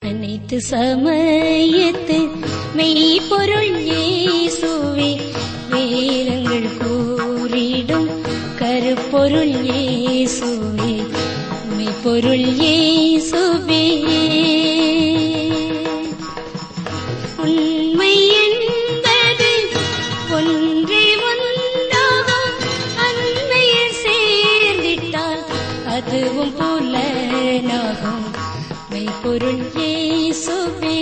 அனைத்து சமயத்து மெய்ப்பொருள் இயேசுவே வேதங்கள் கூறிடும் கருப்பொருள் இயேசுவே மெய்ப்பொருள் இயேசுவே உண்மை என்பது ஒன்றே ஒன்றாகும் அண்மையில் சேர்ந்திட்டால் அதுவும் புலனாகும் மெய்ப்பொருள் இயேசுவே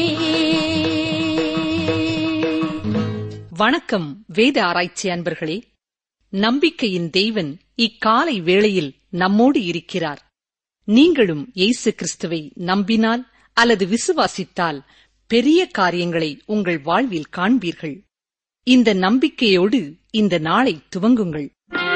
வணக்கம் வேத ஆராய்ச்சி அன்பர்களே நம்பிக்கையின் தெய்வன் இக்காலை வேளையில் நம்மோடு இருக்கிறார் நீங்களும் இயேசு கிறிஸ்துவை நம்பினால் அல்லது விசுவாசித்தால் பெரிய காரியங்களை உங்கள் வாழ்வில் காண்பீர்கள் இந்த நம்பிக்கையோடு இந்த நாளை துவங்குங்கள்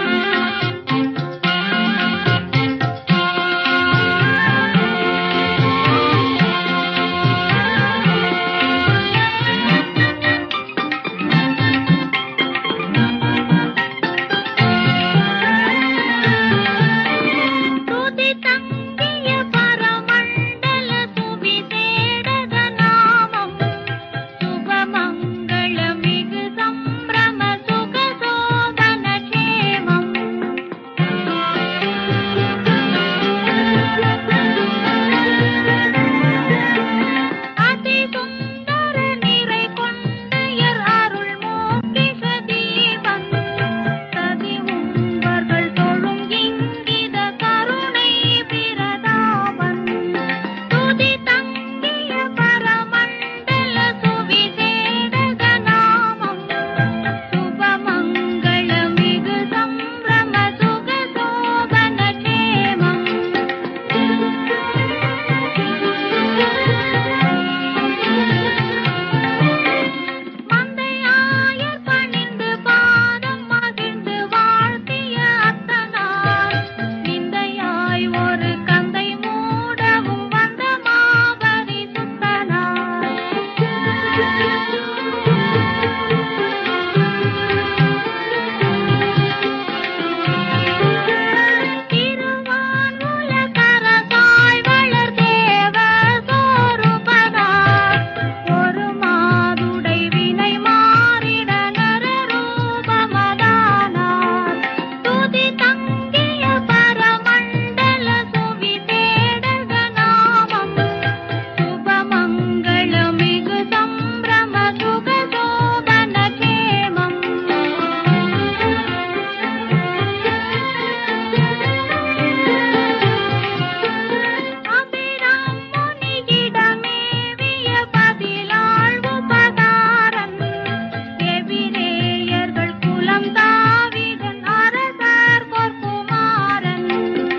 துதி தங்கிய பரமண்டல சுவிசேடக நாமம் சுபமங்கள மிகு சம்பிரம சுகசோபன க்ஷேமம் அதி சுந்தர நிறை கொண்டையர் அருள் மோக்கிஷ தீபம் சதி உம்பர்கள் தொழும் இங்கித கருணை பிரதாபன் துதி தங்கிய பரமண்டல சுவிசேடக நாமம் சுபமங்கள மிகு சம்பிரம சுகசோபன மந்தையாயர் பணிந்து பாதம் மகிழ்ந்து வாழ்த்திய அத்தனார் நிந்தையாய் ஒரு கந்தை மூடவும் வந்த மாபரி திருவான் உலகரசாய் வளர் தேவ சோருபதார் ஒரு மாதுடை வினை மாறிட நரரூபமதானார் துதி தங்கிய பரமண்டல சுவிசேடக நாமம் சுபமங்கள மிகு சம்பிரம சுகசோபன கேமம் அபிராம் முனியிடமேவிய பதிலாழ்வு பதாரன் எபிரேயர்கள் குலம் தாவிதன் அரசர் பொற்குமாரன்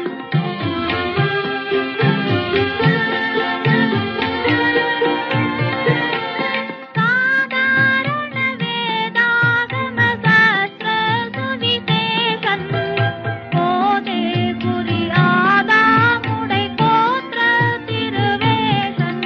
சாதாரண வேதாகம சாஸ்திர சுவிசேஷன் போதே குறி ஆதாமுடை கோத்திர திருவேஷன்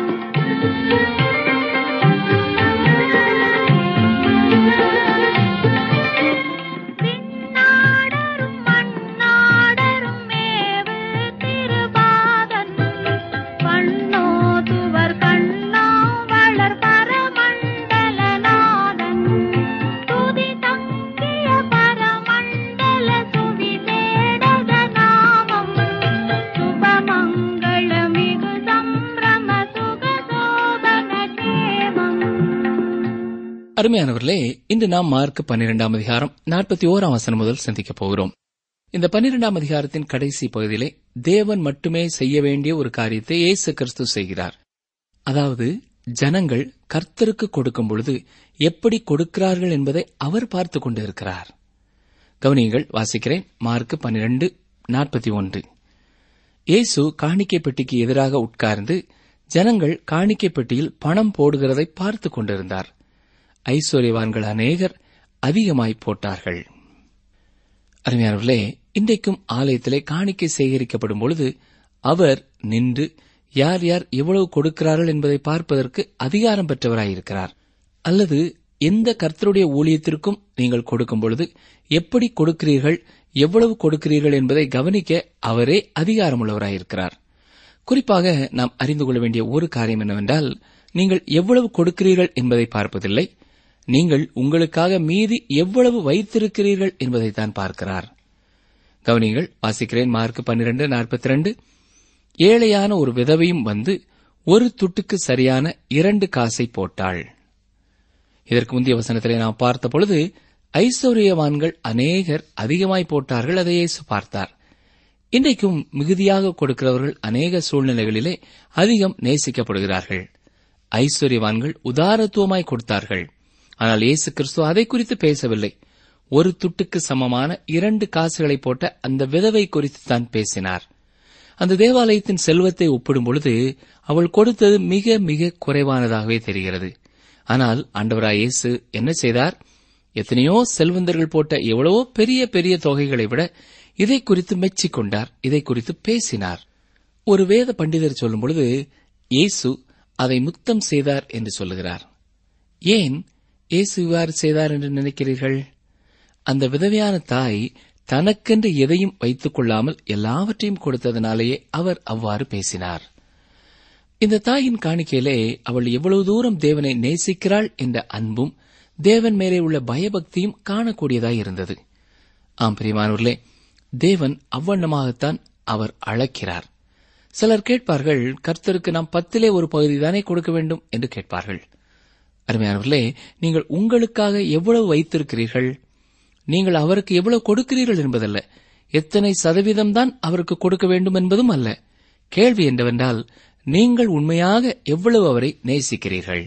விண்ணாடரும் மண்ணாடரும் மேவு திருபாதன் வண்ணோதுவர் கண்ணா வளர் பரமண்டலநாதன் துதி தங்கிய பரமண்டல சுவிசேடக நாமம் சுபமங்கள மிகு சம்பிரம சுகசோபன கேமம் அருமையானவர்களே இன்று நாம் மார்க் பன்னிரெண்டாம் அதிகாரம் நாற்பத்தி ஓராம் வசனம் முதல் சிந்திக்கப் போகிறோம் இந்த பன்னிரெண்டாம் அதிகாரத்தின் கடைசி பகுதியிலே தேவன் மட்டுமே செய்ய வேண்டிய ஒரு காரியத்தை இயேசு கிறிஸ்து செய்கிறார் அதாவது ஜனங்கள் கர்த்தருக்கு கொடுக்கும் பொழுது எப்படி கொடுக்கிறார்கள் என்பதை அவர் பார்த்துக் கொண்டிருக்கிறார் கவனியங்கள் வாசிக்கிறேன் மார்க் பன்னிரண்டு நாற்பத்தி ஒன்று இயேசு காணிக்கை பெட்டிக்கு எதிராக உட்கார்ந்து ஜனங்கள் காணிக்கை பெட்டியில் பணம் போடுகிறதை பார்த்துக் கொண்டிருந்தார் ஐஸ்வர்யவான்கள் அநேகர் அதிகமாய் போட்டார்கள் அருமையானவர்களே இன்றைக்கும் ஆலயத்திலே காணிக்கை சேகரிக்கப்படும் பொழுது அவர் நின்று யார் யார் எவ்வளவு கொடுக்கிறார்கள் என்பதை பார்ப்பதற்கு அதிகாரம் பெற்றவராயிருக்கிறார் அல்லது எந்த கர்த்தருடைய ஊழியத்திற்கும் நீங்கள் கொடுக்கும் பொழுது எப்படி கொடுக்கிறீர்கள் எவ்வளவு கொடுக்கிறீர்கள் என்பதை கவனிக்க அவரே அதிகாரமுள்ளவராயிருக்கிறார் குறிப்பாக நாம் அறிந்து கொள்ள வேண்டிய ஒரு காரியம் என்னவென்றால் நீங்கள் எவ்வளவு கொடுக்கிறீர்கள் என்பதை பார்ப்பதில்லை நீங்கள் உங்களுக்காக மீதி எவ்வளவு வைத்திருக்கிறீர்கள் என்பதைத்தான் பார்க்கிறார் கவனிங்கள் வாசிக்கிறேன் மார்க் பன்னிரண்டு நாற்பத்தி ரெண்டு ஏழையான ஒரு விதவையும் வந்து ஒரு துட்டுக்கு சரியான இரண்டு காசை போட்டாள் இதற்கு முந்தைய வசனத்திலே நாம் பார்த்த பொழுது ஐஸ்வர்யவான்கள் அநேகர் அதிகமாய் போட்டார்கள் அதை இயேசு பார்த்தார் இன்றைக்கும் மிகுதியாக கொடுக்கிறவர்கள் அநேக சூழ்நிலைகளிலே அதிகம் நேசிக்கப்படுகிறார்கள் ஐஸ்வர்யவான்கள் உதாரத்துவமாய் கொடுத்தார்கள் ஆனால் இயேசு கிறிஸ்து அதை குறித்து பேசவில்லை ஒரு துட்டுக்கு சமமான இரண்டு காசுகளை போட்ட அந்த விதவை குறித்து தான் பேசினார் அந்த தேவாலயத்தின் செல்வத்தை ஒப்பிடும் பொழுது அவள் கொடுத்தது மிக மிக குறைவானதாகவே தெரிகிறது ஆனால் ஆண்டவராய் இயேசு என்ன செய்தார் எத்தனையோ செல்வந்தர்கள் போட்ட எவ்வளவோ பெரிய பெரிய தொகைகளை விட இதை குறித்து மெச்சிக் கொண்டார் இதை குறித்து பேசினார் ஒரு வேத பண்டிதர் சொல்லும் பொழுது இயேசு அதை முத்தம் செய்தார் என்று சொல்லுகிறார் ஏன் இயேசு இவ்வாறு செய்தார் என்று நினைக்கிறீர்கள் அந்த விதவையான தாய் தனக்கென்று எதையும் வைத்துக் கொள்ளாமல் எல்லாவற்றையும் கொடுத்ததனாலேயே அவர் அவ்வாறு பேசினார் இந்த தாயின் காணிக்கையிலே அவள் எவ்வளவு தூரம் தேவனை நேசிக்கிறாள் என்ற அன்பும் தேவன் மேலே உள்ள பயபக்தியும் காணக்கூடியதாய் இருந்தது ஆம் பிரியமானவர்களே தேவன் அவ்வண்ணமாகத்தான் அவர் அழைக்கிறார் சிலர் கேட்பார்கள் கர்த்தருக்கு நாம் பத்திலே ஒரு பகுதி தானே கொடுக்க வேண்டும் என்று கேட்பார்கள் அருமையானவர்களே நீங்கள் உங்களுக்காக எவ்வளவு வைத்திருக்கிறீர்கள் நீங்கள் அவருக்கு எவ்வளவு கொடுக்கிறீர்கள் என்பதல்ல எத்தனை சதவீதம்தான் அவருக்கு கொடுக்க வேண்டும் என்பதும் அல்ல கேள்வி என்னவென்றால் நீங்கள் உண்மையாக எவ்வளவு அவரை நேசிக்கிறீர்கள்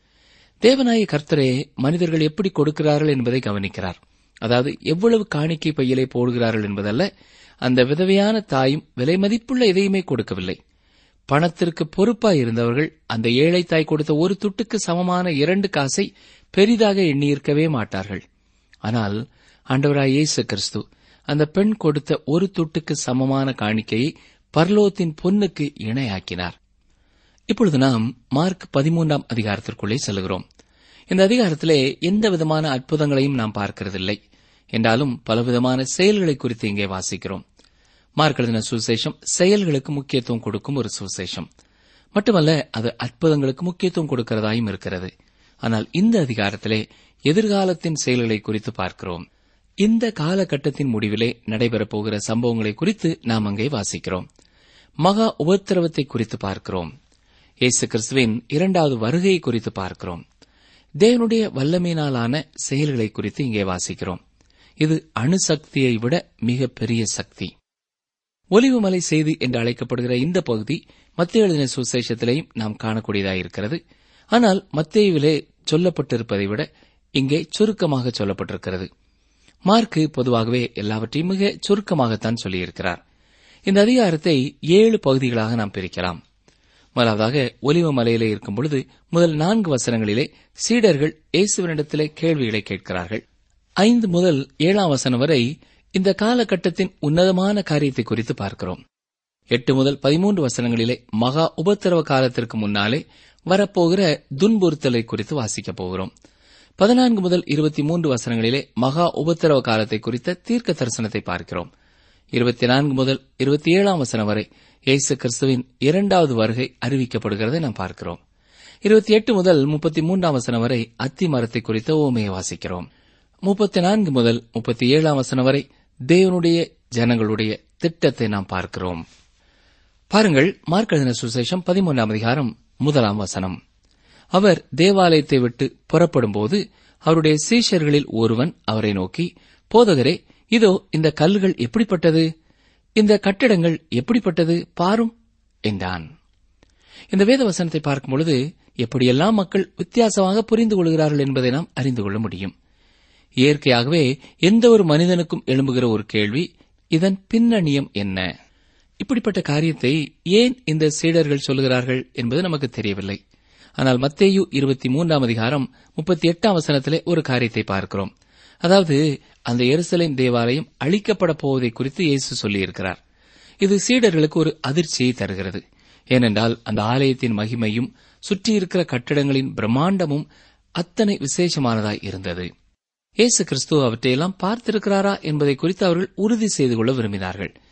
தேவநாய கர்த்தரே மனிதர்கள் எப்படி கொடுக்கிறார்கள் என்பதை கவனிக்கிறார் அதாவது எவ்வளவு காணிக்கை பையிலே போடுகிறார்கள் என்பதல்ல அந்த விதவையான தாயும் விலை மதிப்புள்ள எதையுமே கொடுக்கவில்லை பணத்திற்கு பொறுப்பாய் இருந்தவர்கள் அந்த ஏழை தாய் கொடுத்த ஒரு துட்டுக்கு சமமான இரண்டு காசை பெரிதாக எண்ணியிருக்கவே மாட்டார்கள் ஆனால் ஆண்டவராய் இயேசு கிறிஸ்து அந்த பெண் கொடுத்த ஒரு துட்டுக்கு சமமான காணிக்கையை பர்லோத்தின் பொன்னுக்கு இணையாக்கினார் இப்பொழுது நாம் மார்க் பதிமூன்றாம் அதிகாரத்திற்குள்ளே செல்கிறோம் இந்த அதிகாரத்திலே எந்த விதமான அற்புதங்களையும் நாம் பார்க்கிறதில்லை என்றாலும் பலவிதமான செயல்களை குறித்து இங்கே வாசிக்கிறோம் மார்க் எழுதின சுவிசேஷம் செயல்களுக்கு முக்கியத்துவம் கொடுக்கும் ஒரு சுவிசேஷம் மட்டுமல்ல அது அற்புதங்களுக்கு முக்கியத்துவம் கொடுக்கிறதாயும் இருக்கிறது ஆனால் இந்த அதிகாரத்திலே எதிர்காலத்தின் செயல்களை குறித்து பார்க்கிறோம் இந்த காலகட்டத்தின் முடிவிலே நடைபெறப் போகிற சம்பவங்களை குறித்து நாம் அங்கே வாசிக்கிறோம் மகா உபத்திரவத்தை குறித்து பார்க்கிறோம் இயேசு கிறிஸ்துவின் இரண்டாவது வருகை குறித்து பார்க்கிறோம் தேவனுடைய வல்லமையினாலான செயல்களை குறித்து இங்கே வாசிக்கிறோம் இது அணுசக்தியை விட மிக பெரிய சக்தி ஒலிவுமலை செய்தி என்று அழைக்கப்படுகிற இந்த பகுதி மத்திய எழுதின சுசேஷத்திலேயும் நாம் காணக்கூடியதாயிருக்கிறது ஆனால் மத்தேயுவிலே சொல்லப்பட்டிருப்பதை விட இங்கே சுருக்கமாக சொல்லப்பட்டிருக்கிறது மார்க்கு பொதுவாகவே எல்லாவற்றையும் மிக சுருக்கமாகத்தான் சொல்லியிருக்கிறார் இந்த அதிகாரத்தை ஏழு பகுதிகளாக நாம் பிரிக்கலாம் முதலாவதாக ஒலிவ மலையிலே இருக்கும் பொழுது முதல் நான்கு வசனங்களிலே சீடர்கள் இயேசுவனிடத்திலே கேள்விகளை கேட்கிறார்கள் ஐந்து முதல் ஏழாம் வசனம் வரை இந்த காலகட்டத்தின் உன்னதமான காரியத்தை குறித்து பார்க்கிறோம் எட்டு முதல் பதிமூன்று வசனங்களிலே மகா உபத்திரவ காலத்திற்கு முன்னாலே வரப்போகிற துன்புறுத்தலை குறித்து வாசிக்கப் போகிறோம் பதினான்கு முதல் இருபத்தி மூன்று வசனங்களிலே மகா உபத்திரவ காலத்தை குறித்த தீர்க்க தரிசனத்தை பார்க்கிறோம் இருபத்தி நான்கு முதல் இருபத்தி ஏழாம் வசனம் வரை இயேசு கிறிஸ்துவின் இரண்டாவது வருகை அறிவிக்கப்படுகிறதை நாம் பார்க்கிறோம் இருபத்தி எட்டு முதல் முப்பத்தி மூன்றாம் வசனம் வரை அத்தி மரத்தை குறித்த ஓமையை வாசிக்கிறோம் முப்பத்தி நான்கு முதல் முப்பத்தி ஏழாம் வசனம் வரை தேவனுடைய ஜனங்களுடைய திட்டத்தை நாம் பார்க்கிறோம் பாருங்கள் மார்க் எழுதின சுசேஷம் பதிமூன்றாம் அதிகாரம் முதலாம் வசனம் அவர் தேவாலயத்தை விட்டு புறப்படும்போது அவருடைய சீஷர்களில் ஒருவன் அவரை நோக்கி போதகரே இதோ இந்த கல்லுகள் எப்படிப்பட்டது இந்த கட்டிடங்கள் எப்படிப்பட்டது பாரும் என்றான் இந்த வேத வசனத்தை பார்க்கும் பொழுது எப்படியெல்லாம் மக்கள் வித்தியாசமாக புரிந்து கொள்கிறார்கள் என்பதை நாம் அறிந்து கொள்ள முடியும் இயற்கையாகவே எந்த ஒரு மனிதனுக்கும் எழும்புகிற ஒரு கேள்வி இதன் பின்னணியம் என்ன இப்படிப்பட்ட காரியத்தை ஏன் இந்த சீடர்கள் சொல்லுகிறார்கள் என்பது நமக்கு தெரியவில்லை ஆனால் மத்தேயு இருபத்தி மூன்றாம் அதிகாரம் முப்பத்தி எட்டாம் வசனத்திலே ஒரு காரியத்தை பார்க்கிறோம் அதாவது அந்த எருசலேம் தேவாலயம் அழிக்கப்பட போவதை குறித்து இயேசு சொல்லியிருக்கிறார் இது சீடர்களுக்கு ஒரு அதிர்ச்சியை தருகிறது ஏனென்றால் அந்த ஆலயத்தின் மகிமையும் சுற்றியிருக்கிற கட்டிடங்களின் பிரம்மாண்டமும் அத்தனை விசேஷமானதாய் இருந்தது இயேசு கிறிஸ்து அவற்றையெல்லாம் பார்த்திருக்கிறாரா என்பதை குறித்து அவர்கள் உறுதி செய்து கொள்ள விரும்பினார்கள்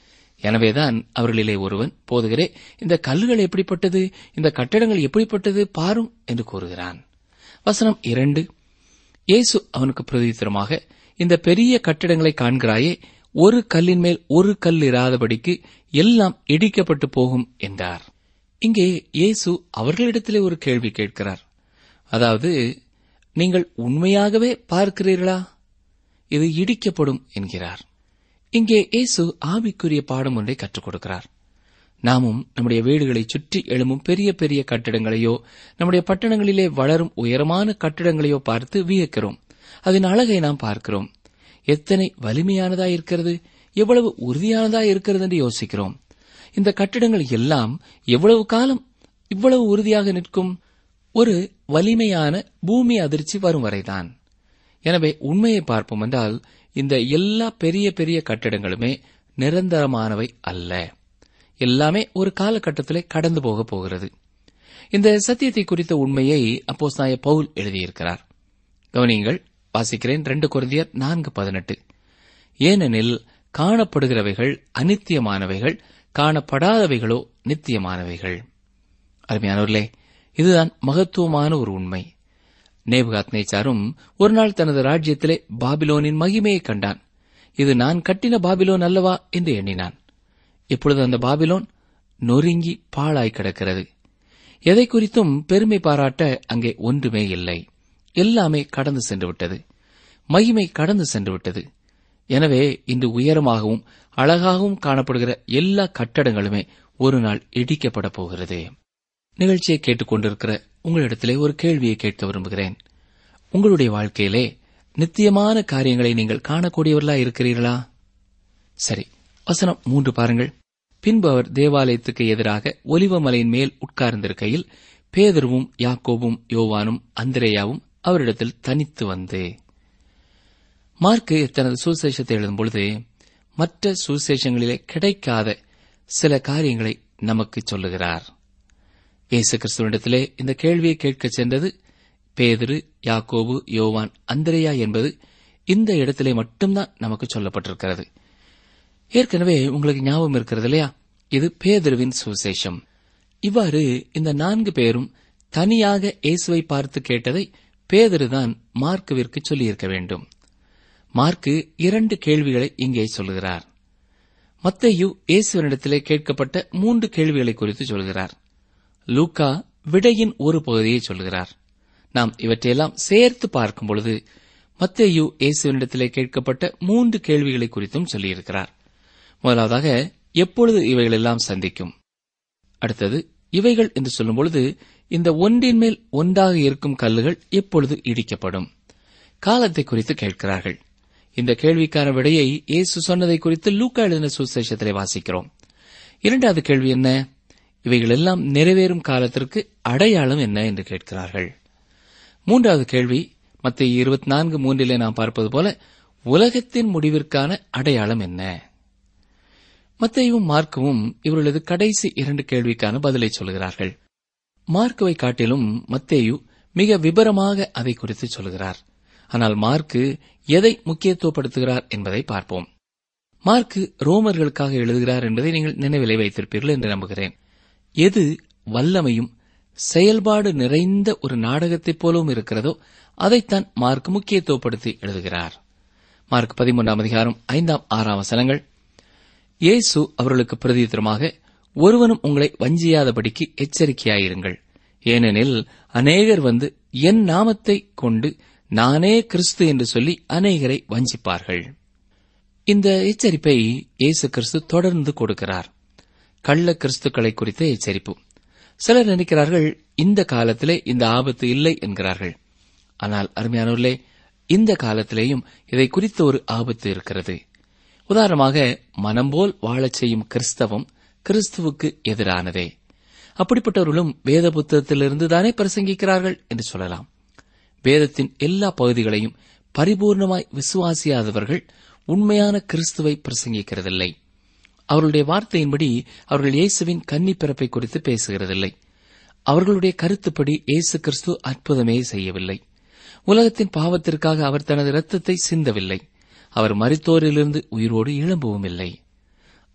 எனவேதான் அவர்களிலே ஒருவன் போதுகிறே இந்த கல்லுகள் எப்படிப்பட்டது இந்த கட்டடங்கள் எப்படிப்பட்டது பாரும் என்று கூறுகிறான் வசனம் இரண்டு இயேசு அவனுக்கு பிரதித்திரமாக இந்த பெரிய கட்டிடங்களை காண்கிறாயே ஒரு கல்லின் மேல் ஒரு கல் இராதபடிக்கு எல்லாம் இடிக்கப்பட்டு போகும் என்றார் இங்கே இயேசு அவர்களிடத்திலே ஒரு கேள்வி கேட்கிறார் அதாவது நீங்கள் உண்மையாகவே பார்க்கிறீர்களா இது இடிக்கப்படும் என்கிறார் இங்கே இயேசு ஆவிக்குரிய பாடம் ஒன்றை கற்றுக் கொடுக்கிறார் நாமும் நம்முடைய வீடுகளை சுற்றி எழும்பும் பெரிய பெரிய கட்டிடங்களையோ நம்முடைய பட்டணங்களிலே வளரும் உயரமான கட்டிடங்களையோ பார்த்து வியக்கிறோம் அதன் அழகை நாம் பார்க்கிறோம் எத்தனை வலிமையானதா இருக்கிறது எவ்வளவு உறுதியானதா இருக்கிறது என்று யோசிக்கிறோம் இந்த கட்டிடங்கள் எல்லாம் எவ்வளவு காலம் இவ்வளவு உறுதியாக நிற்கும் ஒரு வலிமையான பூமி அதிர்ச்சி வரும் வரைதான் எனவே உண்மையை பார்ப்போம் என்றால் இந்த எல்லா பெரிய பெரிய கட்டிடங்களுமே நிரந்தரமானவை அல்ல எல்லாமே ஒரு காலகட்டத்திலே கடந்து போக போகிறது இந்த சத்தியத்தை குறித்த உண்மையை அப்போஸ்தாய பவுல் எழுதியிருக்கிறார் கவனியுங்கள் வாசிக்கிறேன் ரெண்டு குருந்தியர் நான்கு பதினெட்டு ஏனெனில் காணப்படுகிறவைகள் அனித்தியமானவைகள் காணப்படாதவைகளோ நித்தியமானவைகள் அருமையானவர்களே இதுதான் மகத்துவமான ஒரு உண்மை நேபுகாத் நேச்சாரும் ஒரு நாள் தனது ராஜ்யத்திலே பாபிலோனின் மகிமையை கண்டான் இது நான் கட்டின பாபிலோன் அல்லவா என்று எண்ணினான் இப்பொழுது அந்த பாபிலோன் நொறுங்கி பாழாய் கிடக்கிறது எதை குறித்தும் பெருமை பாராட்ட அங்கே ஒன்றுமே இல்லை எல்லாமே கடந்து சென்று விட்டது மகிமை கடந்து சென்று விட்டது எனவே இன்று உயரமாகவும் அழகாகவும் காணப்படுகிற எல்லா கட்டடங்களுமே ஒரு நாள் இடிக்கப்பட போகிறது நிகழ்ச்சியை கேட்டுக்கொண்டிருக்கிற உங்களிடத்திலே ஒரு கேள்வியை கேட்க விரும்புகிறேன் உங்களுடைய வாழ்க்கையிலே நித்தியமான காரியங்களை நீங்கள் காணக்கூடியவர்களா இருக்கிறீர்களா சரி வசனம் மூன்று பாருங்கள் பின்பு அவர் தேவாலயத்துக்கு எதிராக ஒலிவமலையின் மேல் உட்கார்ந்திருக்கையில் பேதருவும் யாக்கோபும் யோவானும் அந்திரேயாவும் அவரிடத்தில் தனித்து வந்து மார்க்கு தனது சுசேஷத்தை எழுதும் பொழுது மற்ற சுசேஷங்களிலே கிடைக்காத சில காரியங்களை நமக்கு சொல்லுகிறார் இயேசு கிறிஸ்துவனிடத்திலே இந்த கேள்வியை கேட்கச் சென்றது பேதுரு யாக்கோபு யோவான் அந்திரையா என்பது இந்த இடத்திலே மட்டும்தான் நமக்கு சொல்லப்பட்டிருக்கிறது ஏற்கனவே உங்களுக்கு ஞாபகம் இருக்கிறது இல்லையா இது பேதுருவின் சுவிசேஷம் இவ்வாறு இந்த நான்கு பேரும் தனியாக இயேசுவை பார்த்து கேட்டதை பேதுருதான் மார்க்குவிற்கு சொல்லியிருக்க வேண்டும் மார்க்கு இரண்டு கேள்விகளை இங்கே சொல்லுகிறார் மத்தையு இயேசுவனிடத்திலே கேட்கப்பட்ட மூன்று கேள்விகளை குறித்து சொல்கிறார் லூக்கா விடையின் ஒரு பகுதியை சொல்கிறார் நாம் இவற்றையெல்லாம் சேர்த்து பார்க்கும் பொழுது மத்தேயு இயேசுவனிடத்திலே கேட்கப்பட்ட மூன்று கேள்விகளை குறித்தும் சொல்லியிருக்கிறார் முதலாவதாக எப்பொழுது இவைகளெல்லாம் சந்திக்கும் அடுத்தது இவைகள் என்று சொல்லும் பொழுது இந்த ஒன்றின் மேல் ஒன்றாக இருக்கும் கல்லுகள் எப்பொழுது இடிக்கப்படும் காலத்தை குறித்து கேட்கிறார்கள் இந்த கேள்விக்கான விடையை இயேசு சொன்னதை குறித்து லூக்கா எழுதின சுசேஷத்திலே வாசிக்கிறோம் இரண்டாவது கேள்வி என்ன இவைகள் எல்லாம் நிறைவேறும் காலத்திற்கு அடையாளம் என்ன என்று கேட்கிறார்கள் மூன்றாவது கேள்வி மத்திய இருபத்தி நான்கு மூன்றிலே நாம் பார்ப்பது போல உலகத்தின் முடிவிற்கான அடையாளம் என்ன மத்தையும் மார்க்கவும் இவர்களது கடைசி இரண்டு கேள்விக்கான பதிலை சொல்கிறார்கள் மார்க்குவை காட்டிலும் மத்தேயு மிக விபரமாக அதை குறித்து சொல்கிறார் ஆனால் மார்க்கு எதை முக்கியத்துவப்படுத்துகிறார் என்பதை பார்ப்போம் மார்க்கு ரோமர்களுக்காக எழுதுகிறார் என்பதை நீங்கள் நினைவிலை வைத்திருப்பீர்கள் என்று நம்புகிறேன் எது வல்லமையும் செயல்பாடு நிறைந்த ஒரு நாடகத்தைப் போலவும் இருக்கிறதோ அதைத்தான் மார்க் முக்கியத்துவப்படுத்தி எழுதுகிறார் மார்க் பதிமூன்றாம் அதிகாரம் ஐந்தாம் ஆறாம் வசனங்கள் இயேசு அவர்களுக்கு பிரதித்திரமாக ஒருவனும் உங்களை வஞ்சியாதபடிக்கு எச்சரிக்கையாயிருங்கள் ஏனெனில் அநேகர் வந்து என் நாமத்தை கொண்டு நானே கிறிஸ்து என்று சொல்லி அநேகரை வஞ்சிப்பார்கள் இந்த எச்சரிப்பை இயேசு கிறிஸ்து தொடர்ந்து கொடுக்கிறார் கள்ள கிறிஸ்துக்களை குறித்த எச்சரிப்பு சிலர் நினைக்கிறார்கள் இந்த காலத்திலே இந்த ஆபத்து இல்லை என்கிறார்கள் ஆனால் அருமையானவர்களே இந்த காலத்திலேயும் இதை குறித்த ஒரு ஆபத்து இருக்கிறது உதாரணமாக மனம்போல் வாழச் செய்யும் கிறிஸ்தவம் கிறிஸ்துவுக்கு எதிரானதே அப்படிப்பட்டவர்களும் வேத புத்தகத்திலிருந்து தானே பிரசங்கிக்கிறார்கள் என்று சொல்லலாம் வேதத்தின் எல்லா பகுதிகளையும் பரிபூர்ணமாய் விசுவாசியாதவர்கள் உண்மையான கிறிஸ்துவை பிரசங்கிக்கிறதில்லை அவர்களுடைய வார்த்தையின்படி அவர்கள் இயேசுவின் கன்னி பிறப்பை குறித்து பேசுகிறதில்லை அவர்களுடைய கருத்துப்படி இயேசு கிறிஸ்து அற்புதமே செய்யவில்லை உலகத்தின் பாவத்திற்காக அவர் தனது இரத்தத்தை சிந்தவில்லை அவர் மரித்தோரிலிருந்து உயிரோடு எழும்பவும் இல்லை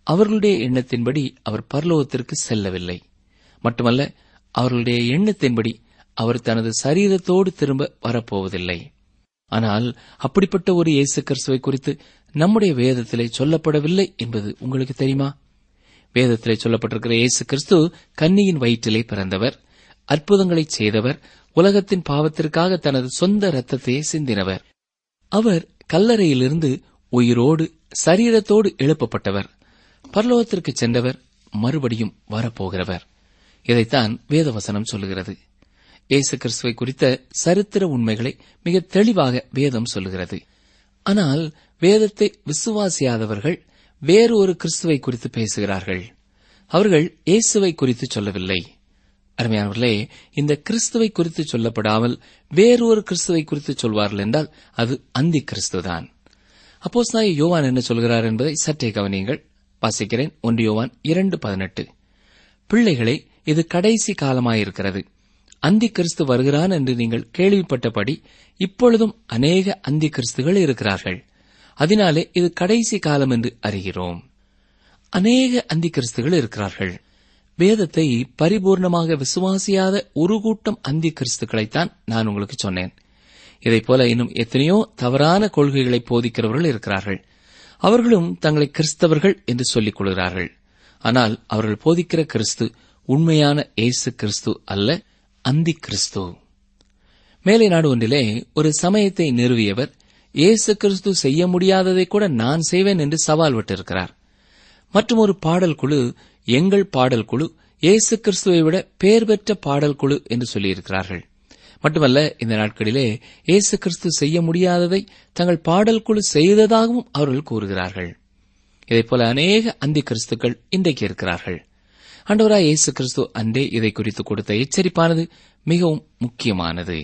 அவர்களுடைய எண்ணத்தின்படி அவர் பரலோகத்திற்கு செல்லவில்லை மட்டுமல்ல அவர்களுடைய எண்ணத்தின்படி அவர் தனது சரீரத்தோடு திரும்ப வரப்போவதில்லை ஆனால் அப்படிப்பட்ட ஒரு இயேசு கிறிஸ்துவை குறித்து நம்முடைய வேதத்திலே சொல்லப்படவில்லை என்பது உங்களுக்கு தெரியுமா வேதத்திலே சொல்லப்பட்டிருக்கிற இயேசு கிறிஸ்து கன்னியின் வயிற்றிலே பிறந்தவர் அற்புதங்களை செய்தவர் உலகத்தின் பாவத்திற்காக தனது சொந்த இரத்தத்தையே சிந்தினவர் அவர் கல்லறையிலிருந்து உயிரோடு சரீரத்தோடு எழுப்பப்பட்டவர் பரலோகத்திற்கு சென்றவர் மறுபடியும் வரப்போகிறவர் இதைத்தான் வேதவசனம் சொல்லுகிறது இயேசு கிறிஸ்துவை குறித்த சரித்திர உண்மைகளை மிக தெளிவாக வேதம் சொல்லுகிறது ஆனால் வேதத்தை விசுவாசியாதவர்கள் வேறு ஒரு கிறிஸ்துவை குறித்து பேசுகிறார்கள் அவர்கள் இயேசுவை குறித்து சொல்லவில்லை அருமையானவர்களே இந்த கிறிஸ்துவை குறித்து சொல்லப்படாமல் வேறு ஒரு கிறிஸ்துவை குறித்து சொல்வார்கள் என்றால் அது அந்தி கிறிஸ்துதான் அப்போஸ் யோவான் என்ன சொல்கிறார் என்பதை சற்றே கவனியுங்கள் வாசிக்கிறேன் ஒன்று யோவான் இரண்டு பதினெட்டு பிள்ளைகளே இது கடைசி காலமாயிருக்கிறது அந்தி கிறிஸ்து வருகிறான் என்று நீங்கள் கேள்விப்பட்டபடி இப்பொழுதும் அநேக அந்தி கிறிஸ்துகள் இருக்கிறார்கள் அதனாலே இது கடைசி காலம் என்று அறிகிறோம் அநேக அந்தி கிறிஸ்துகள் இருக்கிறார்கள் வேதத்தை பரிபூர்ணமாக விசுவாசியாத ஒரு கூட்டம் அந்தி கிறிஸ்துக்களைத்தான் நான் உங்களுக்கு சொன்னேன் இதைப் போல இன்னும் எத்தனையோ தவறான கொள்கைகளை போதிக்கிறவர்கள் இருக்கிறார்கள் அவர்களும் தங்களை கிறிஸ்தவர்கள் என்று சொல்லிக் கொள்கிறார்கள் ஆனால் அவர்கள் போதிக்கிற கிறிஸ்து உண்மையான இயேசு கிறிஸ்து அல்ல அந்தி கிறிஸ்து மேலை நாடு ஒன்றிலே ஒரு சமயத்தை நிறுவியவர் இயேசு கிறிஸ்து செய்ய முடியாததை கூட நான் செய்வேன் என்று சவால் விட்டிருக்கிறார் மற்றும் ஒரு பாடல் குழு எங்கள் பாடல் குழு இயேசு கிறிஸ்துவை விட பெயர் பெற்ற பாடல் குழு என்று சொல்லியிருக்கிறார்கள் மட்டுமல்ல இந்த நாட்களிலே இயேசு கிறிஸ்து செய்ய முடியாததை தங்கள் பாடல் குழு செய்ததாகவும் அவர்கள் கூறுகிறார்கள் இதைப்போல அநேக அந்தி கிறிஸ்துக்கள் இன்றைக்கு இருக்கிறார்கள் ஆண்டவராய் இயேசு கிறிஸ்து அன்றே இதை குறித்து கொடுத்த எச்சரிப்பானது மிகவும் முக்கியமானது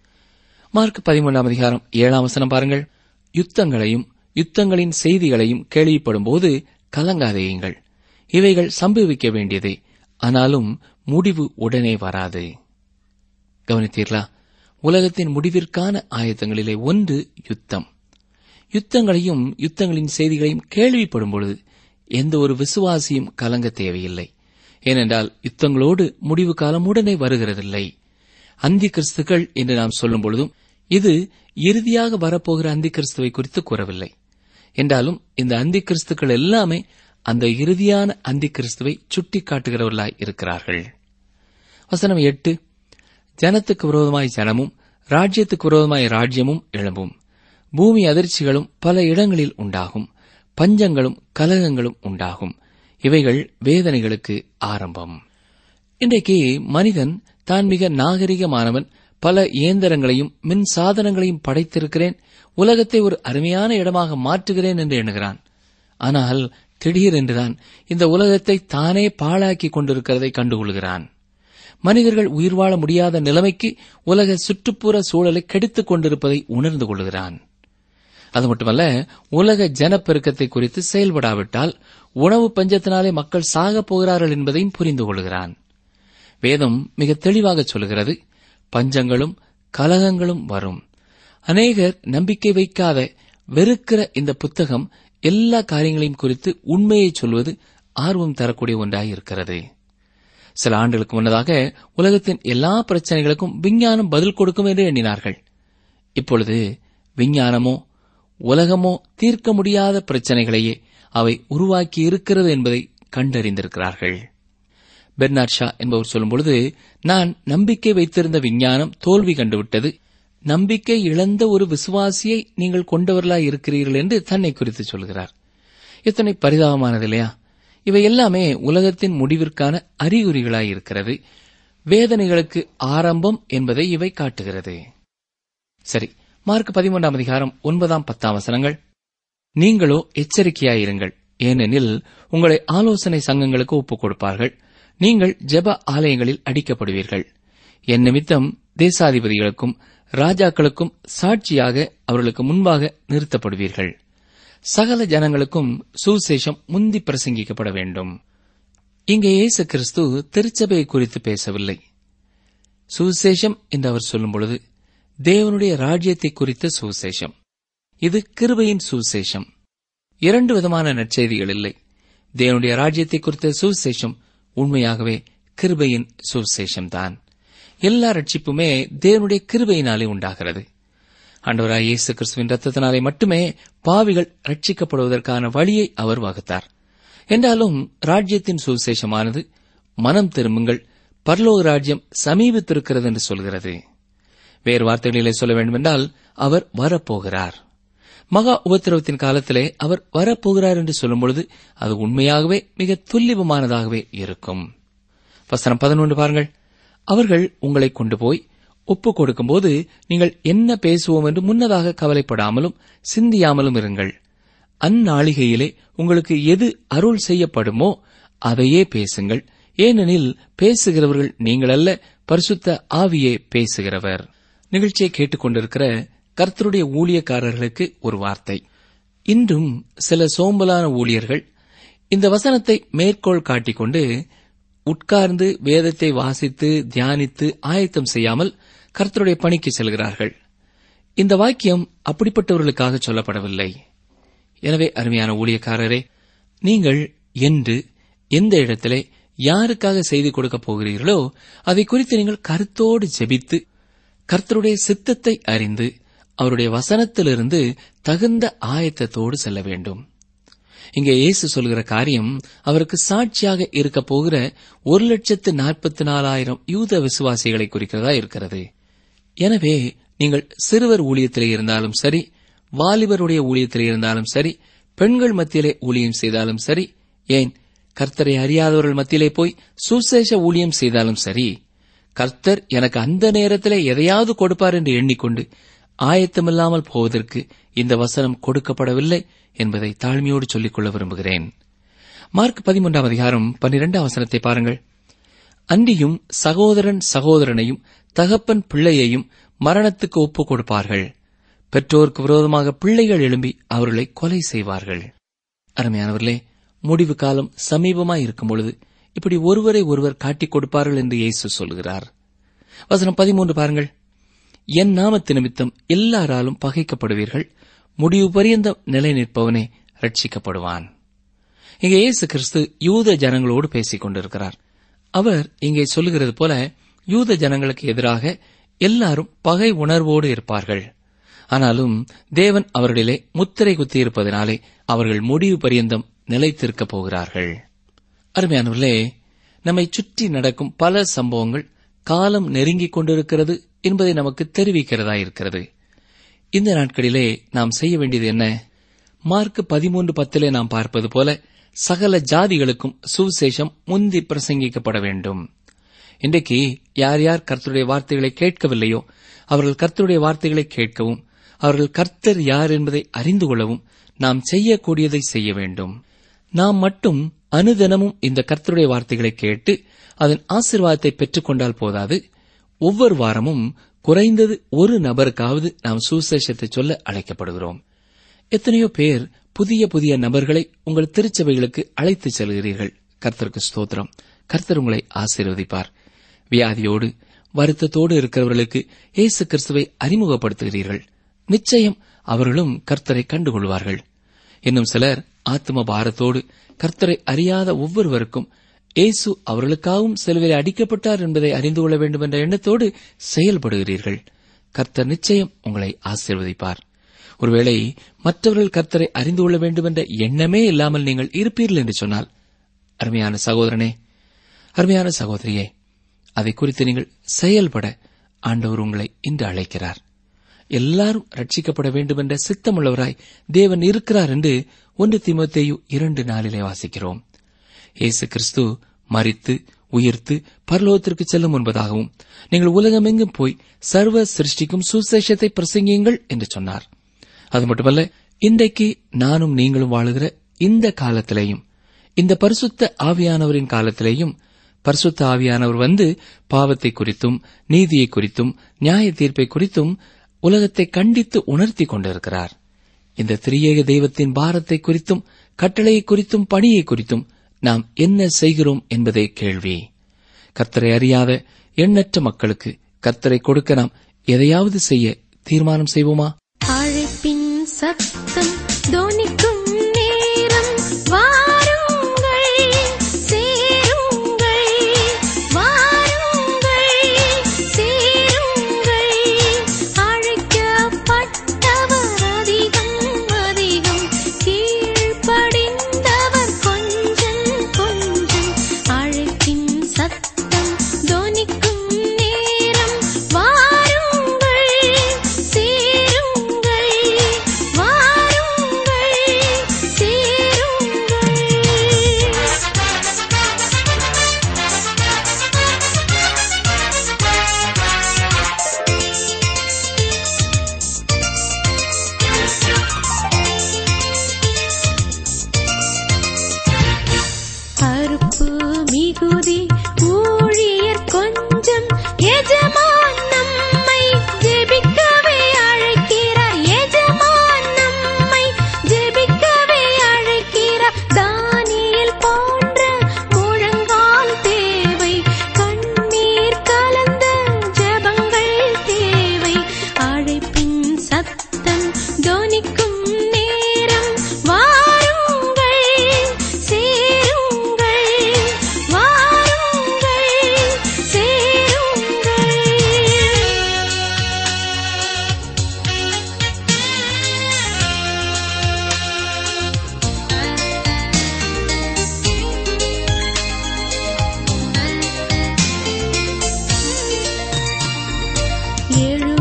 மார்க் பதிமூன்றாம் அதிகாரம் ஏழாம் வசனம் பாருங்கள் யுத்தங்களையும் யுத்தங்களின் செய்திகளையும் கேள்விப்படும்போது கலங்காதேயுங்கள் இவைகள் சம்பவிக்க வேண்டியதே ஆனாலும் முடிவு உடனே வராது கவனித்தீர்களா உலகத்தின் முடிவிற்கான ஆயத்தங்களிலே ஒன்று யுத்தம் யுத்தங்களையும் யுத்தங்களின் செய்திகளையும் கேள்விப்படும் பொழுது எந்த ஒரு விசுவாசியும் கலங்க தேவையில்லை ஏனென்றால் யுத்தங்களோடு முடிவு காலம் உடனே வருகிறதில்லை அந்தி கிறிஸ்துக்கள் என்று நாம் சொல்லும் பொழுதும் இது இறுதியாக வரப்போகிற அந்தி கிறிஸ்துவை குறித்து கூறவில்லை என்றாலும் இந்த அந்தி கிறிஸ்துக்கள் எல்லாமே அந்த இறுதியான அந்தி கிறிஸ்துவை சுட்டிக்காட்டுகிறவர்களாய் இருக்கிறார்கள் வசனம் எட்டு ஜனத்துக்கு விரோதமாய் ஜனமும் ராஜ்யத்துக்கு விரோதமாய் ராஜ்யமும் எழும்பும் பூமி அதிர்ச்சிகளும் பல இடங்களில் உண்டாகும் பஞ்சங்களும் கலகங்களும் உண்டாகும் இவைகள் வேதனைகளுக்கு ஆரம்பம் இன்றைக்கு மனிதன் தான் மிக நாகரிகமானவன் பல இயந்திரங்களையும் மின் சாதனங்களையும் படைத்திருக்கிறேன் உலகத்தை ஒரு அருமையான இடமாக மாற்றுகிறேன் என்று எண்ணுகிறான் ஆனால் திடீரென்றுதான் இந்த உலகத்தை தானே பாழாக்கிக் கொண்டிருக்கிறதை கண்டுகொள்கிறான் மனிதர்கள் உயிர் வாழ முடியாத நிலைமைக்கு உலக சுற்றுப்புற சூழலை கெடுத்துக் கொண்டிருப்பதை உணர்ந்து கொள்கிறான் அது மட்டுமல்ல உலக ஜனப்பெருக்கத்தை குறித்து செயல்படாவிட்டால் உணவு பஞ்சத்தினாலே மக்கள் சாகப் போகிறார்கள் என்பதையும் புரிந்து கொள்கிறான் வேதம் மிக தெளிவாக சொல்கிறது பஞ்சங்களும் கலகங்களும் வரும் அநேகர் நம்பிக்கை வைக்காத வெறுக்கிற இந்த புத்தகம் எல்லா காரியங்களையும் குறித்து உண்மையை சொல்வது ஆர்வம் தரக்கூடிய ஒன்றாய் இருக்கிறது சில ஆண்டுகளுக்கு முன்னதாக உலகத்தின் எல்லா பிரச்சனைகளுக்கும் விஞ்ஞானம் பதில் கொடுக்கும் என்று எண்ணினார்கள் இப்பொழுது விஞ்ஞானமோ உலகமோ தீர்க்க முடியாத பிரச்சனைகளையே அவை உருவாக்கி இருக்கிறது என்பதை கண்டறிந்திருக்கிறார்கள் பெர்னாட் ஷா என்பவர் சொல்லும்பொழுது நான் நம்பிக்கை வைத்திருந்த விஞ்ஞானம் தோல்வி கண்டுவிட்டது நம்பிக்கை இழந்த ஒரு விசுவாசியை நீங்கள் கொண்டவர்களாய் இருக்கிறீர்கள் என்று தன்னை குறித்து சொல்கிறார் எத்தனை பரிதாபமானது இல்லையா இவை எல்லாமே உலகத்தின் முடிவிற்கான அறிகுறிகளாய் இருக்கிறது வேதனைகளுக்கு ஆரம்பம் என்பதை இவை காட்டுகிறது சரி மார்க் பதிமூன்றாம் அதிகாரம் ஒன்பதாம் பத்தாம் வசனங்கள் நீங்களோ எச்சரிக்கையாயிருங்கள் ஏனெனில் உங்களை ஆலோசனை சங்கங்களுக்கு ஒப்புக் கொடுப்பார்கள் நீங்கள் ஜெப ஆலயங்களில் அடிக்கப்படுவீர்கள் என் நிமித்தம் தேசாதிபதிகளுக்கும் ராஜாக்களுக்கும் சாட்சியாக அவர்களுக்கு முன்பாக நிறுத்தப்படுவீர்கள் சகல ஜனங்களுக்கும் சுசேஷம் முந்தி பிரசங்கிக்கப்பட வேண்டும் இங்கே இயேசு கிறிஸ்து திருச்சபையை குறித்து பேசவில்லை சுசேஷம் என்று அவர் சொல்லும் பொழுது தேவனுடைய ராஜ்யத்தை குறித்த சுசேஷம் இது கிருபையின் சுசேஷம் இரண்டு விதமான நற்செய்திகள் இல்லை தேவனுடைய ராஜ்யத்தை குறித்த சுவிசேஷம் உண்மையாகவே கிருபையின் சுவிசேஷம்தான் எல்லா ரட்சிப்புமே தேவனுடைய கிருபையினாலே உண்டாகிறது ஆண்டவராய் இயேசு கிறிஸ்துவின் ரத்தத்தினாலே மட்டுமே பாவிகள் ரட்சிக்கப்படுவதற்கான வழியை அவர் வகுத்தார் என்றாலும் ராஜ்யத்தின் சுவிசேஷமானது மனம் திரும்புங்கள் பரலோக ராஜ்யம் சமீபித்திருக்கிறது என்று சொல்கிறது வேறு வார்த்தைகளிலே சொல்ல வேண்டுமென்றால் அவர் வரப்போகிறார் மகா உபத்திரவத்தின் காலத்திலே அவர் வரப்போகிறார் என்று சொல்லும் பொழுது அது உண்மையாகவே மிக துல்லிபமானதாகவே இருக்கும் வசனம் பதினொன்று பாருங்கள் அவர்கள் உங்களை கொண்டு போய் ஒப்புக் கொடுக்கும்போது நீங்கள் என்ன பேசுவோம் என்று முன்னதாக கவலைப்படாமலும் சிந்தியாமலும் இருங்கள் அந்நாளிகையிலே உங்களுக்கு எது அருள் செய்யப்படுமோ அதையே பேசுங்கள் ஏனெனில் பேசுகிறவர்கள் நீங்கள் அல்ல பரிசுத்த ஆவியே பேசுகிறவர் நிகழ்ச்சியை கேட்டுக்கொண்டிருக்கிற கர்த்தருடைய ஊழியக்காரர்களுக்கு ஒரு வார்த்தை இன்றும் சில சோம்பலான ஊழியர்கள் இந்த வசனத்தை மேற்கோள் காட்டிக்கொண்டு உட்கார்ந்து வேதத்தை வாசித்து தியானித்து ஆயத்தம் செய்யாமல் கர்த்தருடைய பணிக்கு செல்கிறார்கள் இந்த வாக்கியம் அப்படிப்பட்டவர்களுக்காக சொல்லப்படவில்லை எனவே அருமையான ஊழியக்காரரே நீங்கள் என்று எந்த இடத்திலே யாருக்காக செய்தி கொடுக்கப் போகிறீர்களோ அதை குறித்து நீங்கள் கருத்தோடு ஜெபித்து கர்த்தருடைய சித்தத்தை அறிந்து அவருடைய வசனத்திலிருந்து தகுந்த ஆயத்தத்தோடு செல்ல வேண்டும் இங்கே இயேசு சொல்கிற காரியம் அவருக்கு சாட்சியாக இருக்க போகிற ஒரு லட்சத்து நாற்பத்தி நாலாயிரம் யூத விசுவாசிகளை குறிக்கிறதா இருக்கிறது எனவே நீங்கள் சிறுவர் ஊழியத்திலே இருந்தாலும் சரி வாலிபருடைய ஊழியத்திலே இருந்தாலும் சரி பெண்கள் மத்தியிலே ஊழியம் செய்தாலும் சரி ஏன் கர்த்தரை அறியாதவர்கள் மத்தியிலே போய் சுசேஷ ஊழியம் செய்தாலும் சரி கர்த்தர் எனக்கு அந்த நேரத்திலே எதையாவது கொடுப்பார் என்று எண்ணிக்கொண்டு ஆயத்தமில்லாமல் போவதற்கு இந்த வசனம் கொடுக்கப்படவில்லை என்பதை தாழ்மையோடு சொல்லிக் கொள்ள விரும்புகிறேன் மார்க் பதிமூன்றாம் அதிகாரம் பன்னிரெண்டாம் வசனத்தை பாருங்கள் அன்றியும் சகோதரன் சகோதரனையும் தகப்பன் பிள்ளையையும் மரணத்துக்கு ஒப்புக் கொடுப்பார்கள் பெற்றோருக்கு விரோதமாக பிள்ளைகள் எழும்பி அவர்களை கொலை செய்வார்கள் அருமையானவர்களே முடிவு காலம் சமீபமாய் இருக்கும் பொழுது இப்படி ஒருவரை ஒருவர் காட்டிக் கொடுப்பார்கள் என்று இயேசு சொல்கிறார் வசனம் பதிமூன்று பாருங்கள் என் நாமத்து நிமித்தம் எல்லாராலும் பகைக்கப்படுவீர்கள் முடிவு பரியந்தம் நிலை நிற்பவனே ரட்சிக்கப்படுவான் இங்கே இயேசு கிறிஸ்து யூத ஜனங்களோடு பேசிக் கொண்டிருக்கிறார் அவர் இங்கே சொல்லுகிறது போல யூத ஜனங்களுக்கு எதிராக எல்லாரும் பகை உணர்வோடு இருப்பார்கள் ஆனாலும் தேவன் அவர்களிலே முத்திரை குத்தியிருப்பதனாலே அவர்கள் முடிவு பரியந்தம் நிலைத்திருக்கப் போகிறார்கள் அருமையானவர்களே நம்மை சுற்றி நடக்கும் பல சம்பவங்கள் காலம் நெருங்கிக் கொண்டிருக்கிறது என்பதை நமக்கு தெரிவிக்கிறதா இருக்கிறது இந்த நாட்களிலே நாம் செய்ய வேண்டியது என்ன மார்க் பதிமூன்று பத்திலே நாம் பார்ப்பது போல சகல ஜாதிகளுக்கும் சுவிசேஷம் முந்தி பிரசங்கிக்கப்பட வேண்டும் இன்றைக்கு யார் யார் கர்த்தருடைய வார்த்தைகளை கேட்கவில்லையோ அவர்கள் கர்த்தருடைய வார்த்தைகளை கேட்கவும் அவர்கள் கர்த்தர் யார் என்பதை அறிந்து கொள்ளவும் நாம் செய்யக்கூடியதை செய்ய வேண்டும் நாம் மட்டும் அனுதினமும் இந்த கர்த்தருடைய வார்த்தைகளை கேட்டு அதன் ஆசிர்வாதத்தை பெற்றுக்கொண்டால் போதாது ஒவ்வொரு வாரமும் குறைந்தது ஒரு நபருக்காவது நாம் சுசேஷத்தை சொல்ல அழைக்கப்படுகிறோம் எத்தனையோ பேர் புதிய புதிய நபர்களை உங்கள் திருச்சபைகளுக்கு அழைத்துச் செல்கிறீர்கள் கர்த்தருக்கு ஸ்தோத்திரம் கர்த்தர் உங்களை ஆசீர்வதிப்பார் வியாதியோடு வருத்தத்தோடு இருக்கிறவர்களுக்கு இயேசு கிறிஸ்துவை அறிமுகப்படுத்துகிறீர்கள் நிச்சயம் அவர்களும் கர்த்தரை கண்டுகொள்வார்கள் இன்னும் சிலர் ஆத்ம பாரத்தோடு கர்த்தரை அறியாத ஒவ்வொருவருக்கும் இயேசு அவர்களுக்காகவும் சிலுவையில் அடிக்கப்பட்டார் என்பதை அறிந்து கொள்ள வேண்டும் என்ற எண்ணத்தோடு செயல்படுகிறீர்கள் கர்த்தர் நிச்சயம் உங்களை ஆசீர்வதிப்பார் ஒருவேளை மற்றவர்கள் கர்த்தரை அறிந்து கொள்ள வேண்டும் என்ற எண்ணமே இல்லாமல் நீங்கள் இருப்பீர்கள் என்று சொன்னால் அருமையான சகோதரனே அருமையான சகோதரியே அதை குறித்து நீங்கள் செயல்பட ஆண்டவர் உங்களை இன்று அழைக்கிறார் எல்லாரும் ரட்சிக்கப்பட வேண்டும் என்ற சித்தமுள்ளவராய் தேவன் இருக்கிறார் என்று ஒன்று திமுத்தேயு இரண்டு நாளிலே வாசிக்கிறோம் இயேசு கிறிஸ்து மரித்து உயிர்த்து பரலோகத்திற்கு செல்லும் முன்பதாகவும் நீங்கள் உலகமெங்கும் போய் சர்வ சிருஷ்டிக்கும் சுசேஷத்தை பிரசங்கியுங்கள் என்று சொன்னார் அது மட்டுமல்ல இன்றைக்கு நானும் நீங்களும் வாழுகிற இந்த காலத்திலேயும் இந்த பரிசுத்த ஆவியானவரின் காலத்திலேயும் பரிசுத்த ஆவியானவர் வந்து பாவத்தை குறித்தும் நீதியை குறித்தும் நியாய தீர்ப்பை குறித்தும் உலகத்தை கண்டித்து உணர்த்தி கொண்டிருக்கிறார் இந்த திரியேக தெய்வத்தின் பாரத்தை குறித்தும் கட்டளையை குறித்தும் பணியை குறித்தும் நாம் என்ன செய்கிறோம் என்பதே கேள்வி கர்த்தரை அறியாத எண்ணற்ற மக்களுக்கு கர்த்தரை கொடுக்க நாம் எதையாவது செய்ய தீர்மானம் செய்வோமா அழைப்பின் சத்தம் தோனிக்கும் நேரம் வாருங்கள்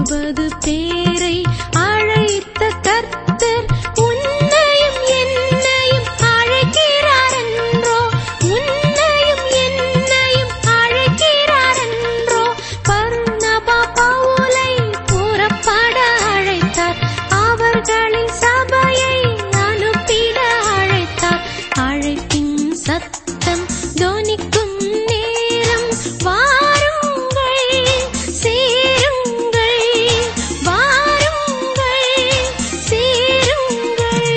அறுபது பேரை அழைத்த கர்த்தர் உன்னையும் என்னையும் அழைக்கிறாரென்றோ உன்னையும் என்னையும் அழைக்கிறாரென்றோ பர்னபா பவுலை புறப்பட அழைத்தார் அவர்களின் சபையை அனுப்பிட அழைத்தார் அழைப்பின் சத்தம் தொனிக்கும் நேரம் வாருங்கள் சேருங்கள் வாருங்கள் சேருங்கள்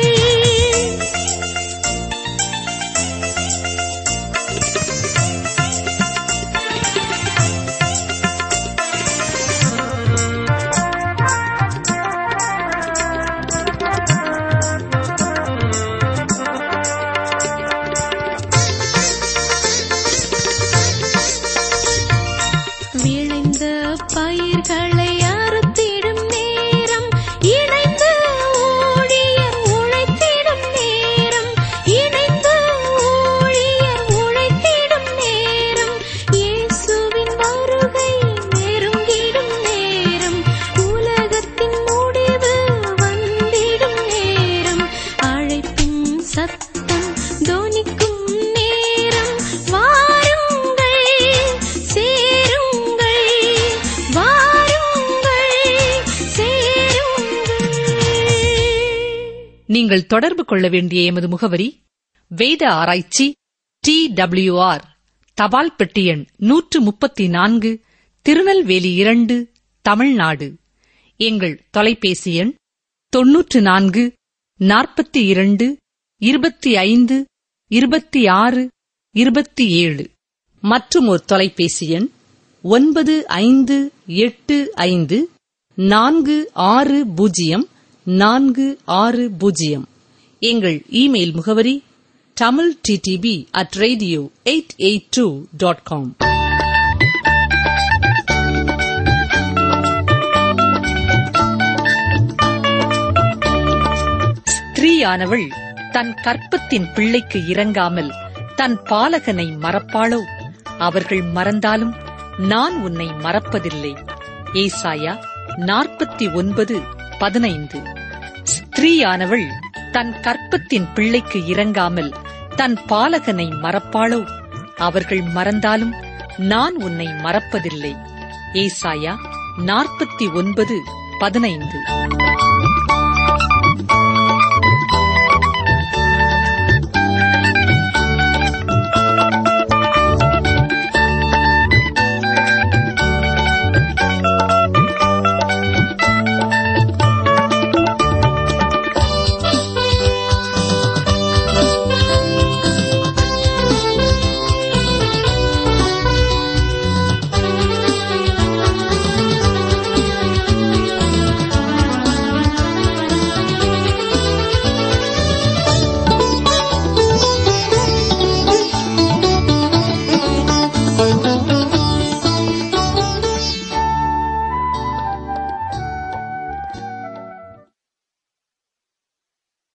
விளைந்த பயிர்களை அறுத்திடும் நேரம் இணைந்து ஊழியர் உழைத்திடும் நேரம் இணைந்து ஊழியர் உழைத்திடும் நேரம் இயேசுவின் வருகை நெருங்கிடும் நேரம் உலகத்தின் முடிவு வந்திடும் நேரம் அழைப்பின் சத்தம் தொனிக்கும் நேரம் வாருங்கள் சேருங்கள் வாருங்கள் சேருங்கள் நீங்கள் தொடர்பு கொள்ள வேண்டிய எமது முகவரி வேத ஆராய்ச்சி டி ஆர் தபால் பெட்டி எண் நூற்று முப்பத்தி நான்கு திருநெல்வேலி இரண்டு தமிழ்நாடு எங்கள் தொலைபேசி எண் தொன்னூற்று நான்கு நாற்பத்தி இரண்டு இருபத்தி ஐந்து இருபத்தி ஆறு இருபத்தி ஏழு மற்றும் ஒரு தொலைபேசி எண் ஒன்பது ஐந்து எட்டு ஐந்து நான்கு ஆறு பூஜ்ஜியம் நான்கு ஆறு பூஜ்ஜியம் எங்கள் இமெயில் முகவரி Tamil DTP at radio eight eight two dot com ஸ்திரீயானவள் தன் கற்பத்தின் பிள்ளைக்கு இறங்காமல் தன் பாலகனை மறப்பாளோ அவர்கள் மறந்தாலும் நான் உன்னை மறப்பதில்லை ஏசாயா நாற்பத்தி ஒன்பது பதினைந்து ஸ்திரீயானவள் தன் கற்பத்தின் பிள்ளைக்கு இறங்காமல் தன் பாலகனை மறப்பாளோ அவர்கள் மறந்தாலும் நான் உன்னை மறப்பதில்லை ஏசாயா நாற்பத்தி ஒன்பது பதினைந்து